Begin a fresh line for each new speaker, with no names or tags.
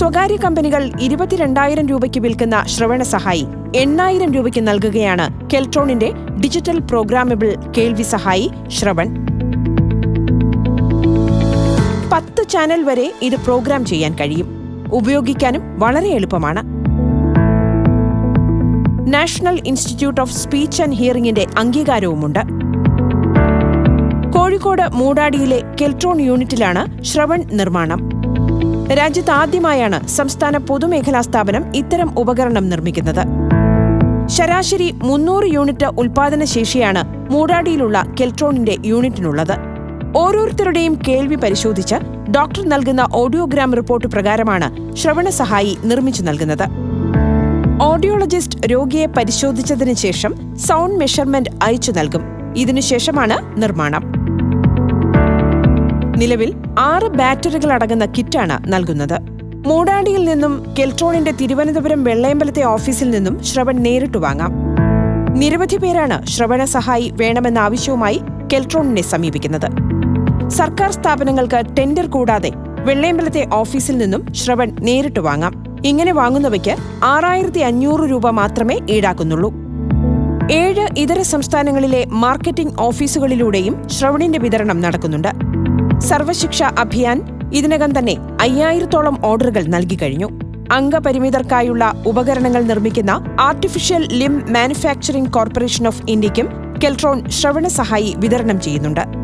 സ്വകാര്യ കമ്പനികൾ ഇരുപത്തിരണ്ടായിരം രൂപയ്ക്ക് വിൽക്കുന്ന ശ്രവണ സഹായി എണ്ണായിരം രൂപയ്ക്ക് നൽകുകയാണ് കെൽട്രോണിന്റെ ഡിജിറ്റൽ പ്രോഗ്രാമബിൾ കേൾവി സഹായി ശ്രവൺ പത്ത് ചാനൽ വരെ ഇത് പ്രോഗ്രാം ചെയ്യാൻ കഴിയും ഉപയോഗിക്കാനും വളരെ എളുപ്പമാണ് national institute of speech and ഹിയറിംഗിന്റെ അംഗീകാരവുമുണ്ട് കോഴിക്കോട് മൂടാടിയിലെ കെൽട്രോൺ യൂണിറ്റിലാണ് ശ്രവൺ നിർമ്മാണം രാജ്യത്ത് ആദ്യമായാണ് സംസ്ഥാന പൊതുമേഖലാ സ്ഥാപനം ഇത്തരം ഉപകരണം നിർമ്മിക്കുന്നത് ശരാശരി മുന്നൂറ് യൂണിറ്റ് ഉൽപാദന ശേഷിയാണ് മൂടാടിയിലുള്ള കെൽട്രോണിന്റെ യൂണിറ്റിനുള്ളത് ഓരോരുത്തരുടെയും കേൾവി പരിശോധിച്ച് ഡോക്ടർ നൽകുന്ന ഓഡിയോഗ്രാം റിപ്പോർട്ട് പ്രകാരമാണ് ശ്രവണ സഹായി നിർമ്മിച്ചു നൽകുന്നത് ഓഡിയോളജിസ്റ്റ് രോഗിയെ പരിശോധിച്ചതിന് ശേഷം സൗണ്ട് മെഷർമെന്റ് അയച്ചു നൽകും ഇതിനുശേഷമാണ് നിർമ്മാണം നിലവിൽ ആറ് ബാറ്ററികൾ അടങ്ങുന്ന കിറ്റാണ് നൽകുന്നത് മൂടാടിയിൽ നിന്നും കെൽട്രോണിന്റെ തിരുവനന്തപുരം വെള്ളയമ്പലത്തെ ഓഫീസിൽ നിന്നും ശ്രവൺ നേരിട്ട് വാങ്ങാം നിരവധി പേരാണ് ശ്രവണ സഹായി വേണമെന്ന ആവശ്യവുമായി കെൽട്രോണിനെ സമീപിക്കുന്നത് സർക്കാർ സ്ഥാപനങ്ങൾക്ക് ടെൻഡർ കൂടാതെ വെള്ളയമ്പലത്തെ ഓഫീസിൽ നിന്നും ശ്രവൺ നേരിട്ട് വാങ്ങാം ഇങ്ങനെ വാങ്ങുന്നവയ്ക്ക് ആറായിരത്തി അഞ്ഞൂറ് രൂപ മാത്രമേ ഈടാക്കുന്നുള്ളൂ ഏഴ് ഇതര സംസ്ഥാനങ്ങളിലെ മാർക്കറ്റിംഗ് ഓഫീസുകളിലൂടെയും ശ്രവണിന്റെ വിതരണം നടക്കുന്നുണ്ട് സർവശിക്ഷ അഭിയാൻ ഇതിനകം തന്നെ അയ്യായിരത്തോളം ഓർഡറുകൾ നൽകി കഴിഞ്ഞു അംഗപരിമിതർക്കായുള്ള ഉപകരണങ്ങൾ നിർമ്മിക്കുന്ന artificial limb manufacturing corporation of ഇന്ത്യയ്ക്കും കെൽട്രോൺ ശ്രവണ സഹായി വിതരണം ചെയ്യുന്നുണ്ട്